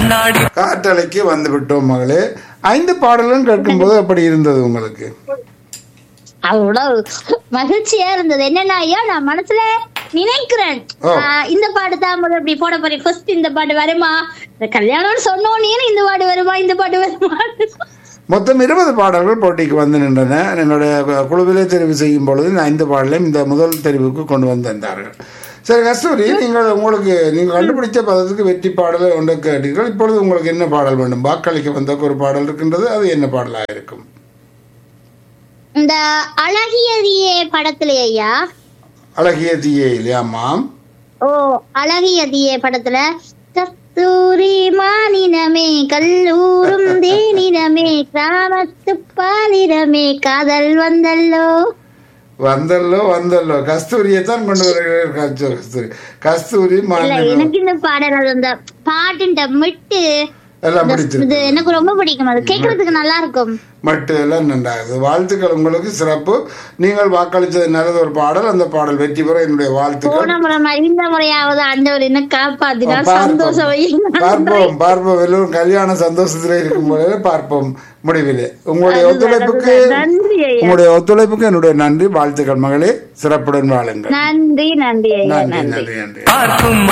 கண்ணாடி காற்றலைக்கு வந்து விட்டோம் மகளே ஐந்து பாடலும் கேட்கும்போது அப்படி இருந்தது உங்களுக்கு அவ்வளவு மகிழ்ச்சியா இருந்தது என்னன்னா ஐயா நான் மனசுல நினைக்கிறேன் ஓ. ஆஹ் இந்த பாட்டு தான் முதல்ல இப்படி போட போறேன் ஃபர்ஸ்ட் இந்த பாட்டு வருமா இந்த கல்யாணம்னு சொன்னோன்னே இந்த பாட்டு வருமா இந்த பாட்டு வருமா மொத்தம் இருபது பாடல்கள் போட்டிக்கு வந்து நின்றன என்னுடைய குழுவிலே தெரிவு செய்யும் பொழுது இந்த ஐந்து பாடலையும் இந்த முதல் தெரிவுக்கு கொண்டு வந்திருந்தார்கள் சரி கஸ்தூரி நீங்கள் உங்களுக்கு நீங்கள் கண்டுபிடிச்ச பதத்துக்கு வெற்றி பாடலை ஒன்று கேட்டீர்கள் இப்பொழுது உங்களுக்கு என்ன பாடல் வேண்டும் வாக்களிக்க வந்த ஒரு பாடல் இருக்கின்றது அது என்ன பாடலாக இருக்கும் இந்த அழகியதியே படத்துல ஐயா அழகிய தீயே இல்லையாமாம் ஓ அழகியதியே படத்துல கஸ்தூரி மானினமே கல்லூரும் தேனினமே கிராமத்து பாலினமே காதல் வந்தல்லோ வந்தல்லோ வந்தல்லோ கஸ்தூரியை தான் கொண்டு வருகிறீர்கள் கஸ்தூரி கஸ்தூரி இல்ல மாநிலம் எனக்கு இந்த பாடல் அது அந்த பாட்டுன்ற மிட்டு எல்லாம் இந்த- பிடிச்சிருக்கு இது எனக்கு ரொம்ப பிடிக்கும் அது கேக்குறதுக்கு நல்லா இருக்கும் மட்டு எல்லாம் நன்றாகுது வாழ்த்துக்கள் உங்களுக்கு சிறப்பு நீங்கள் வாக்களித்தது நல்லது ஒரு பாடல் அந்த பாடல் வெற்றி பெற என்னுடைய வாழ்த்துக்கள் போன முறை மாதிரி இந்த முறையாவது ஆண்டவர் என்ன காப்பாத்தினா சந்தோஷம் பார்ப்போம் பார்ப்போம் பார்ப்போம் எல்லோரும் கல்யாண சந்தோஷத்துல இருக்கும் பொழுது பார்ப்போம் முடிவிலே உங்களுடைய ஒத்துழைப்புக்கு நன்றி ஐயா உங்களுடைய ஒத்துழைப்புக்கு என்னுடைய நன்றி வாழ்த்துக்கள் மகளே சிறப்புடன் வாழுங்கள் நன்றி நன்றி ஐயா நன்றி நன்றி நன்றி நன்றி பார்க்கும்